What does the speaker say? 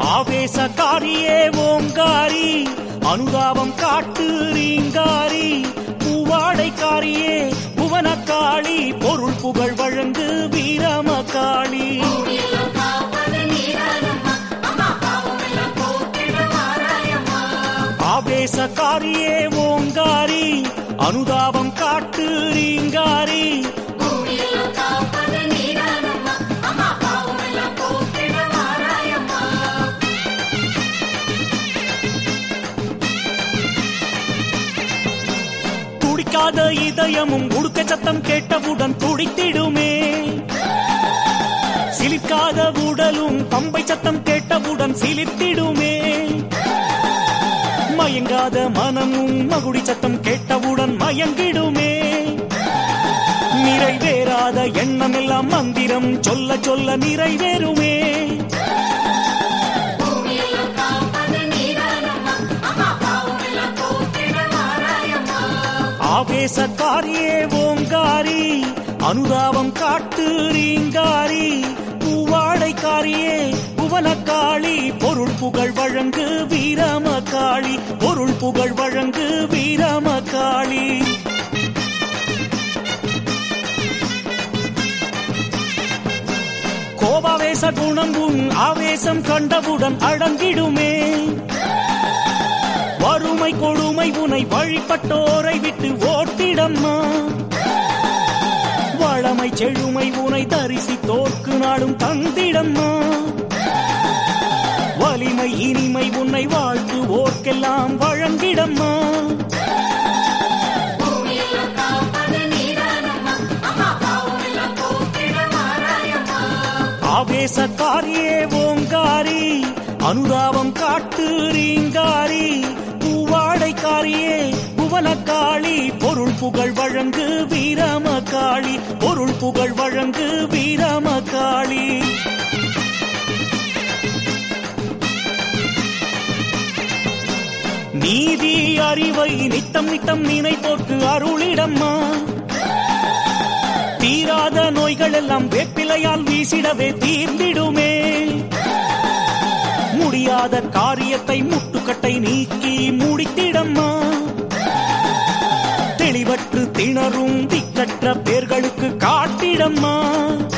ஆவேசக்காரியே ஓங்காரி அனுதாபம் காட்டு ரீங்காரி பூவாடைக்காரியே புவனக்காளி பொருள் புகழ் வழங்கு வீரமக்காளி பூமியெல்லாம் காப்பது நீதானம்மா அம்மா பாவமெல்லாம் போக்கிட வாராயம்மா ஆவேசக்காரியே ஓங்காரி அனுதாபம் காட்டு ரீங்காரி பூமியெல்லாம் காப்பது நீதானம்மா அம்மா பாவமெல்லாம் போக்கிட வாராயம்மா துடிக்காத இதயமும் உடுக்க சத்தம் கேட்டவுடன் துடித்திடுமே சிலிர்க்காத உடலும் பம்பை சத்தம் கேட்டவுடன் சிலிர்த்திடுமே மயங்காத மனமும் மகுடி சத்தம் கேட்டவுடன் மயங்கிடுமே நிறைவேறாத எண்ணம் எல்லாம் மந்திரம் சொல்ல சொல்ல நிறைவேறுமே பூமியெல்லாம் காப்பது நீதானம்மா அம்மா பாவமெல்லாம் போக்கிட வாராயம்மா ஆவேசக்காரியே ஓங்காரி அனுதாபம் காட்டு ரீங்காரி பூவாடைக்காரியே புவனக்காளி பொருள் புகழ் வழங்கு வீரமக்காளி பொருள் புகழ் வழங்கு வீரமக்காளி கோபாவேச குணம் உன் ஆவேசம் கண்டவுடன் அடங்கிடுமே வறுமை கொடுமை உனை வழிபட்டோரை விட்டு ஓட்டிடம்மா வளமை செழுமை உனை தரிசி தோற்கு நாடும் தந்திடம்மா வலிமை இனிமை உன்னை வாழ்த்து ஓர்க்கெல்லாம் வழங்கிடம்மா பூமியெல்லாம் காப்பது நீதானம்மா அம்மா பாவமெல்லாம் போக்கிட வாராயம்மா ஆவேசக்காரியே ஓங்காரி அனுதாபம் காட்டு ரீங்காரி பூவாடைக்காரியே புவனக்காளி பொருள் புகழ் வழங்கு வீரமக்காளி பொருள் புகழ் வழங்கு வீரமக்காளி நீதி அறிவை நித்தம் நித்தம் நினைப்போர்க்கு அருளிடம்மா தீராத நோய்கள் எல்லாம் வேப்பிலையால் வீசிடவே தீர்ந்திடுமே முடியாத காரியத்தை முட்டுக்கட்டை நீக்கி முடித்திடம்மா தெளிவற்று திணறும் திக்கற்ற பேர்களுக்கு காட்டிடம்மா